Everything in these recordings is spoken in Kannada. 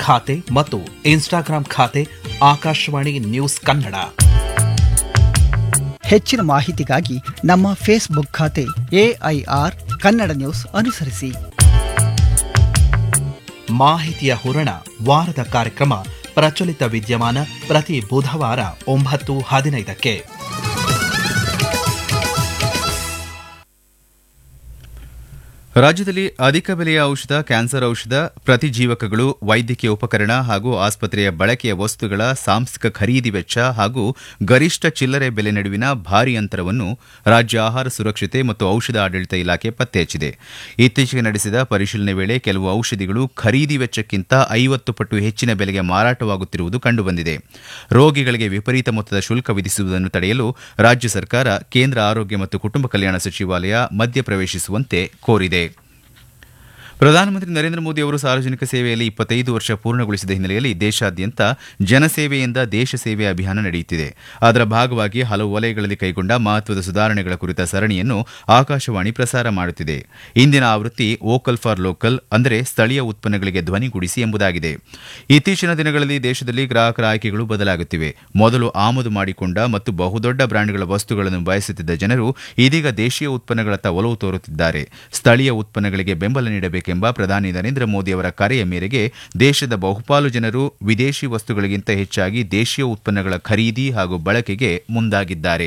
ಖಾತೆ ಮತ್ತು ಇನ್ಸ್ಟಾಗ್ರಾಂ ಖಾತೆ ಆಕಾಶವಾಣಿ ನ್ಯೂಸ್ ಕನ್ನಡ ಹೆಚ್ಚಿನ ಮಾಹಿತಿಗಾಗಿ ನಮ್ಮ ಫೇಸ್ಬುಕ್ ಖಾತೆ ಎಐಆರ್ ಕನ್ನಡ ನ್ಯೂಸ್ ಅನುಸರಿಸಿ ಮಾಹಿತಿಯ ಹೂರಣ ವಾರದ ಕಾರ್ಯಕ್ರಮ ಪ್ರಚಲಿತ ವಿದ್ಯಮಾನ ಪ್ರತಿ ಬುಧವಾರ ಒಂಬತ್ತು ಹದಿನೈದಕ್ಕೆ ರಾಜ್ಯದಲ್ಲಿ ಅಧಿಕ ಬೆಲೆಯ ಔಷಧ ಕ್ಯಾನ್ಸರ್ ಔಷಧ ಪ್ರತಿಜೀವಕಗಳು ವೈದ್ಯಕೀಯ ಉಪಕರಣ ಹಾಗೂ ಆಸ್ಪತ್ರೆಯ ಬಳಕೆಯ ವಸ್ತುಗಳ ಸಾಂಸ್ಥಿಕ ಖರೀದಿ ವೆಚ್ಚ ಹಾಗೂ ಗರಿಷ್ಠ ಚಿಲ್ಲರೆ ಬೆಲೆ ನಡುವಿನ ಭಾರಿ ಅಂತರವನ್ನು ರಾಜ್ಯ ಆಹಾರ ಸುರಕ್ಷತೆ ಮತ್ತು ಔಷಧ ಆಡಳಿತ ಇಲಾಖೆ ಪತ್ತೆ ಹಚ್ಚಿದೆ ಇತ್ತೀಚೆಗೆ ನಡೆಸಿದ ಪರಿಶೀಲನೆ ವೇಳೆ ಕೆಲವು ಔಷಧಿಗಳು ಖರೀದಿ ವೆಚ್ಚಕ್ಕಿಂತ ಐವತ್ತು ಪಟ್ಟು ಹೆಚ್ಚಿನ ಬೆಲೆಗೆ ಮಾರಾಟವಾಗುತ್ತಿರುವುದು ಕಂಡುಬಂದಿದೆ ರೋಗಿಗಳಿಗೆ ವಿಪರೀತ ಮೊತ್ತದ ಶುಲ್ಕ ವಿಧಿಸುವುದನ್ನು ತಡೆಯಲು ರಾಜ್ಯ ಸರ್ಕಾರ ಕೇಂದ್ರ ಆರೋಗ್ಯ ಮತ್ತು ಕುಟುಂಬ ಕಲ್ಯಾಣ ಸಚಿವಾಲಯ ಮಧ್ಯಪ್ರವೇಶಿಸುವಂತೆ ಕೋರಿದೆ ಪ್ರಧಾನಮಂತ್ರಿ ನರೇಂದ್ರ ಮೋದಿ ಅವರು ಸಾರ್ವಜನಿಕ ಸೇವೆಯಲ್ಲಿ ಇಪ್ಪತ್ತೈದು ವರ್ಷ ಪೂರ್ಣಗೊಳಿಸಿದ ಹಿನ್ನೆಲೆಯಲ್ಲಿ ದೇಶಾದ್ಯಂತ ಜನಸೇವೆಯಿಂದ ದೇಶ ಸೇವೆ ಅಭಿಯಾನ ನಡೆಯುತ್ತಿದೆ ಅದರ ಭಾಗವಾಗಿ ಹಲವು ವಲಯಗಳಲ್ಲಿ ಕೈಗೊಂಡ ಮಹತ್ವದ ಸುಧಾರಣೆಗಳ ಕುರಿತ ಸರಣಿಯನ್ನು ಆಕಾಶವಾಣಿ ಪ್ರಸಾರ ಮಾಡುತ್ತಿದೆ ಇಂದಿನ ಆವೃತ್ತಿ ವೋಕಲ್ ಫಾರ್ ಲೋಕಲ್ ಅಂದರೆ ಸ್ಥಳೀಯ ಉತ್ಪನ್ನಗಳಿಗೆ ಧ್ವನಿಗೂಡಿಸಿ ಎಂಬುದಾಗಿದೆ ಇತ್ತೀಚಿನ ದಿನಗಳಲ್ಲಿ ದೇಶದಲ್ಲಿ ಗ್ರಾಹಕರ ಆಯ್ಕೆಗಳು ಬದಲಾಗುತ್ತಿವೆ ಮೊದಲು ಆಮದು ಮಾಡಿಕೊಂಡ ಮತ್ತು ಬಹುದೊಡ್ಡ ಬ್ರ್ಯಾಂಡ್ಗಳ ವಸ್ತುಗಳನ್ನು ಬಯಸುತ್ತಿದ್ದ ಜನರು ಇದೀಗ ದೇಶೀಯ ಉತ್ಪನ್ನಗಳತ್ತ ಒಲವು ತೋರುತ್ತಿದ್ದಾರೆ ಸ್ಥಳೀಯ ಉತ್ಪನ್ನಗಳಿಗೆ ಬೆಂಬಲ ನೀಡಬೇಕೆಂಬ ಪ್ರಧಾನಿ ನರೇಂದ್ರ ಮೋದಿ ಅವರ ಕರೆಯ ಮೇರೆಗೆ ದೇಶದ ಬಹುಪಾಲು ಜನರು ವಿದೇಶಿ ವಸ್ತುಗಳಿಗಿಂತ ಹೆಚ್ಚಾಗಿ ದೇಶೀಯ ಉತ್ಪನ್ನಗಳ ಖರೀದಿ ಹಾಗೂ ಬಳಕೆಗೆ ಮುಂದಾಗಿದ್ದಾರೆ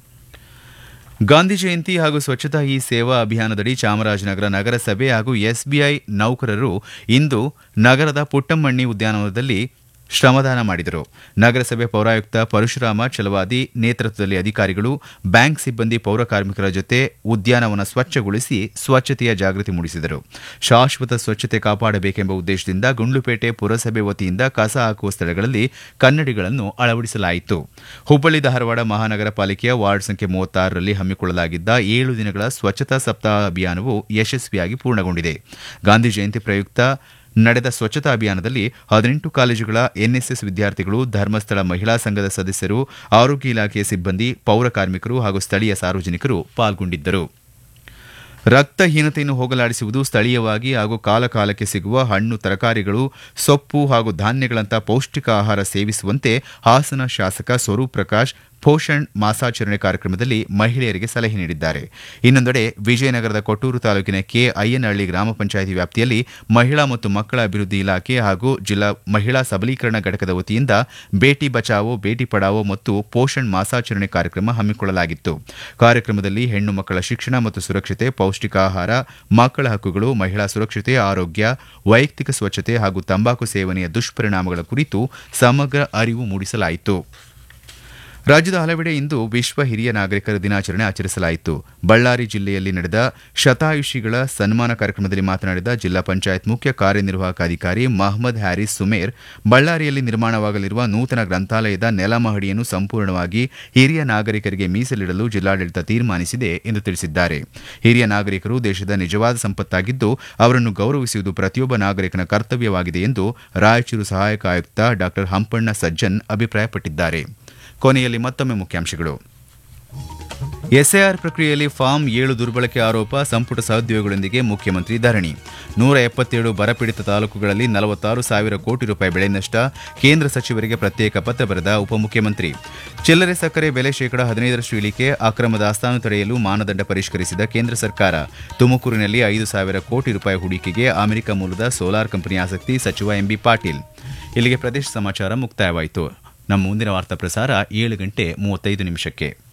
ಗಾಂಧಿ ಜಯಂತಿ ಹಾಗೂ ಸ್ವಚ್ಛತಾ ಹಿ ಸೇವಾ ಅಭಿಯಾನದಡಿ ಚಾಮರಾಜನಗರ ನಗರಸಭೆ ಹಾಗೂ ಎಸ್ಬಿಐ ನೌಕರರು ಇಂದು ನಗರದ ಪುಟ್ಟಮ್ಮಣ್ಣಿ ಉದ್ಯಾನವನದಲ್ಲಿ ಶ್ರಮದಾನ ಮಾಡಿದರು ನಗರಸಭೆ ಪೌರಾಯುಕ್ತ ಪರಶುರಾಮ ಛಲವಾದಿ ನೇತೃತ್ವದಲ್ಲಿ ಅಧಿಕಾರಿಗಳು ಬ್ಯಾಂಕ್ ಸಿಬ್ಬಂದಿ ಪೌರ ಕಾರ್ಮಿಕರ ಜೊತೆ ಉದ್ಯಾನವನ ಸ್ವಚ್ಛಗೊಳಿಸಿ ಸ್ವಚ್ಛತೆಯ ಜಾಗೃತಿ ಮೂಡಿಸಿದರು ಶಾಶ್ವತ ಸ್ವಚ್ಛತೆ ಕಾಪಾಡಬೇಕೆಂಬ ಉದ್ದೇಶದಿಂದ ಗುಂಡ್ಲುಪೇಟೆ ಪುರಸಭೆ ವತಿಯಿಂದ ಕಸ ಹಾಕುವ ಸ್ಥಳಗಳಲ್ಲಿ ಕನ್ನಡಿಗಳನ್ನು ಅಳವಡಿಸಲಾಯಿತು ಹುಬ್ಬಳ್ಳಿ ಧಾರವಾಡ ಮಹಾನಗರ ಪಾಲಿಕೆಯ ವಾರ್ಡ್ ಸಂಖ್ಯೆ ಮೂವತ್ತಾರರಲ್ಲಿ ಹಮ್ಮಿಕೊಳ್ಳಲಾಗಿದ್ದ ಏಳು ದಿನಗಳ ಸ್ವಚ್ಛತಾ ಸಪ್ತಾಹ ಅಭಿಯಾನವು ಯಶಸ್ವಿಯಾಗಿ ಪೂರ್ಣಗೊಂಡಿದೆ ಗಾಂಧಿ ಜಯಂತಿ ಪ್ರಯುಕ್ತ ನಡೆದ ಸ್ವಚ್ಛತಾ ಅಭಿಯಾನದಲ್ಲಿ ಹದಿನೆಂಟು ಕಾಲೇಜುಗಳ ಎನ್ಎಸ್ಎಸ್ ವಿದ್ಯಾರ್ಥಿಗಳು ಧರ್ಮಸ್ಥಳ ಮಹಿಳಾ ಸಂಘದ ಸದಸ್ಯರು ಆರೋಗ್ಯ ಇಲಾಖೆಯ ಸಿಬ್ಬಂದಿ ಪೌರ ಕಾರ್ಮಿಕರು ಹಾಗೂ ಸ್ಥಳೀಯ ಸಾರ್ವಜನಿಕರು ಪಾಲ್ಗೊಂಡಿದ್ದರು ರಕ್ತಹೀನತೆಯನ್ನು ಹೋಗಲಾಡಿಸುವುದು ಸ್ಥಳೀಯವಾಗಿ ಹಾಗೂ ಕಾಲಕಾಲಕ್ಕೆ ಸಿಗುವ ಹಣ್ಣು ತರಕಾರಿಗಳು ಸೊಪ್ಪು ಹಾಗೂ ಧಾನ್ಯಗಳಂತಹ ಪೌಷ್ಟಿಕ ಆಹಾರ ಸೇವಿಸುವಂತೆ ಹಾಸನ ಶಾಸಕ ಸ್ವರೂಪ್ ಪ್ರಕಾಶ್ ಪೋಷಣ್ ಮಾಸಾಚರಣೆ ಕಾರ್ಯಕ್ರಮದಲ್ಲಿ ಮಹಿಳೆಯರಿಗೆ ಸಲಹೆ ನೀಡಿದ್ದಾರೆ ಇನ್ನೊಂದೆಡೆ ವಿಜಯನಗರದ ಕೊಟ್ಟೂರು ತಾಲೂಕಿನ ಕೆ ಅಯ್ಯನಹಳ್ಳಿ ಗ್ರಾಮ ಪಂಚಾಯಿತಿ ವ್ಯಾಪ್ತಿಯಲ್ಲಿ ಮಹಿಳಾ ಮತ್ತು ಮಕ್ಕಳ ಅಭಿವೃದ್ಧಿ ಇಲಾಖೆ ಹಾಗೂ ಜಿಲ್ಲಾ ಮಹಿಳಾ ಸಬಲೀಕರಣ ಘಟಕದ ವತಿಯಿಂದ ಬೇಟಿ ಬಚಾವೋ ಬೇಟಿ ಪಡಾವೋ ಮತ್ತು ಪೋಷಣ್ ಮಾಸಾಚರಣೆ ಕಾರ್ಯಕ್ರಮ ಹಮ್ಮಿಕೊಳ್ಳಲಾಗಿತ್ತು ಕಾರ್ಯಕ್ರಮದಲ್ಲಿ ಹೆಣ್ಣು ಮಕ್ಕಳ ಶಿಕ್ಷಣ ಮತ್ತು ಸುರಕ್ಷತೆ ಪೌಷ್ಟಿಕ ಆಹಾರ ಮಕ್ಕಳ ಹಕ್ಕುಗಳು ಮಹಿಳಾ ಸುರಕ್ಷತೆ ಆರೋಗ್ಯ ವೈಯಕ್ತಿಕ ಸ್ವಚ್ಛತೆ ಹಾಗೂ ತಂಬಾಕು ಸೇವನೆಯ ದುಷ್ಪರಿಣಾಮಗಳ ಕುರಿತು ಸಮಗ್ರ ಅರಿವು ಮೂಡಿಸಲಾಯಿತು ರಾಜ್ಯದ ಹಲವೆಡೆ ಇಂದು ವಿಶ್ವ ಹಿರಿಯ ನಾಗರಿಕರ ದಿನಾಚರಣೆ ಆಚರಿಸಲಾಯಿತು ಬಳ್ಳಾರಿ ಜಿಲ್ಲೆಯಲ್ಲಿ ನಡೆದ ಶತಾಯುಷಿಗಳ ಸನ್ಮಾನ ಕಾರ್ಯಕ್ರಮದಲ್ಲಿ ಮಾತನಾಡಿದ ಜಿಲ್ಲಾ ಪಂಚಾಯತ್ ಮುಖ್ಯ ಕಾರ್ಯನಿರ್ವಾಹಕ ಅಧಿಕಾರಿ ಮಹಮ್ಮದ್ ಹ್ಯಾರಿಸ್ ಸುಮೇರ್ ಬಳ್ಳಾರಿಯಲ್ಲಿ ನಿರ್ಮಾಣವಾಗಲಿರುವ ನೂತನ ಗ್ರಂಥಾಲಯದ ನೆಲಮಹಡಿಯನ್ನು ಸಂಪೂರ್ಣವಾಗಿ ಹಿರಿಯ ನಾಗರಿಕರಿಗೆ ಮೀಸಲಿಡಲು ಜಿಲ್ಲಾಡಳಿತ ತೀರ್ಮಾನಿಸಿದೆ ಎಂದು ತಿಳಿಸಿದ್ದಾರೆ ಹಿರಿಯ ನಾಗರಿಕರು ದೇಶದ ನಿಜವಾದ ಸಂಪತ್ತಾಗಿದ್ದು ಅವರನ್ನು ಗೌರವಿಸುವುದು ಪ್ರತಿಯೊಬ್ಬ ನಾಗರಿಕನ ಕರ್ತವ್ಯವಾಗಿದೆ ಎಂದು ರಾಯಚೂರು ಸಹಾಯಕ ಆಯುಕ್ತ ಡಾ ಹಂಪಣ್ಣ ಸಜ್ಜನ್ ಅಭಿಪ್ರಾಯಪಟ್ಟಿದ್ದಾರೆ ಕೊನೆಯಲ್ಲಿ ಮತ್ತೊಮ್ಮೆ ಮುಖ್ಯಾಂಶಗಳು ಎಸ್ಐಆರ್ ಪ್ರಕ್ರಿಯೆಯಲ್ಲಿ ಫಾರ್ಮ್ ಏಳು ದುರ್ಬಳಕೆ ಆರೋಪ ಸಂಪುಟ ಸಹೋದ್ಯೋಗಿಗಳೊಂದಿಗೆ ಮುಖ್ಯಮಂತ್ರಿ ಧರಣಿ ನೂರ ಎಪ್ಪತ್ತೇಳು ಬರಪೀಡಿತ ತಾಲೂಕುಗಳಲ್ಲಿ ನಲವತ್ತಾರು ಸಾವಿರ ಕೋಟಿ ರೂಪಾಯಿ ಬೆಳೆ ನಷ್ಟ ಕೇಂದ್ರ ಸಚಿವರಿಗೆ ಪ್ರತ್ಯೇಕ ಪತ್ರ ಬರೆದ ಉಪಮುಖ್ಯಮಂತ್ರಿ ಚಿಲ್ಲರೆ ಸಕ್ಕರೆ ಬೆಲೆ ಶೇಕಡ ಹದಿನೈದರಷ್ಟು ಇಳಿಕೆ ಅಕ್ರಮ ದಾಸ್ತಾನು ತಡೆಯಲು ಮಾನದಂಡ ಪರಿಷ್ಕರಿಸಿದ ಕೇಂದ್ರ ಸರ್ಕಾರ ತುಮಕೂರಿನಲ್ಲಿ ಐದು ಸಾವಿರ ಕೋಟಿ ರೂಪಾಯಿ ಹೂಡಿಕೆಗೆ ಅಮೆರಿಕ ಮೂಲದ ಸೋಲಾರ್ ಕಂಪನಿ ಆಸಕ್ತಿ ಸಚಿವ ಎಂಬಿ ಪಾಟೀಲ್ ಇಲ್ಲಿಗೆ ಪ್ರದೇಶ ಸಮಾಚಾರ ಮುಕ್ತಾಯವಾಯಿತು ನಮ್ಮ ಮುಂದಿನ ವಾರ್ತಾ ಪ್ರಸಾರ ಏಳು ಗಂಟೆ ಮೂವತ್ತೈದು ನಿಮಿಷಕ್ಕೆ